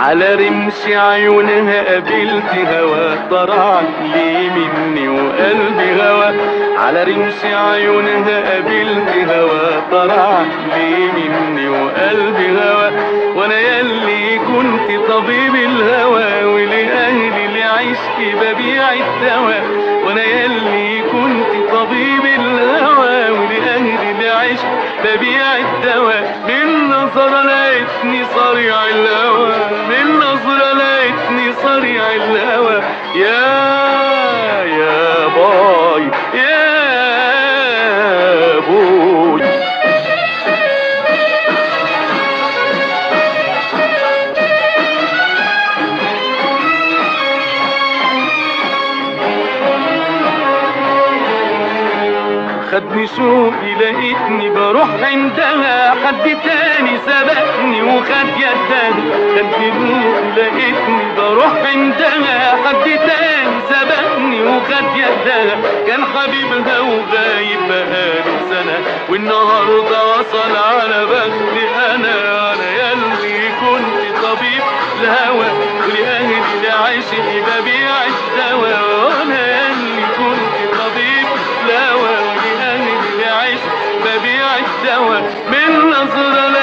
على رمش عيونها قابلت هوا طرعت لي مني وقلبي هوا على رمش عيونها قابلت هوا طرعت لي مني وقلبي هوا وانا يلي كنت طبيب الهوى ولأهلي لعشقي ببيع الدواء وانا يلي كنت طبيب الهوى ولأهلي لعشق ببيع الدواء من نظرة لقيتني صريع الهوى من نظرة لقيتني صريع الهوى يا يا باي يا بوي خدني شوقي لقيتني بروح عندها حد تاني سبقني وخد يدها خدني شوقي لقيتني بروح عندها حد تاني سبقني وخد يدها كان حبيبها وغايب بقاله سنة والنهاردة وصل على بختي أنا أنا يلي كنت طبيب الهوى ولأهلي لعشقي ببيع الدواء وأنا يلي كنت طبيب الهوى ولأهلي لعشق ببيع الدواء من نظرة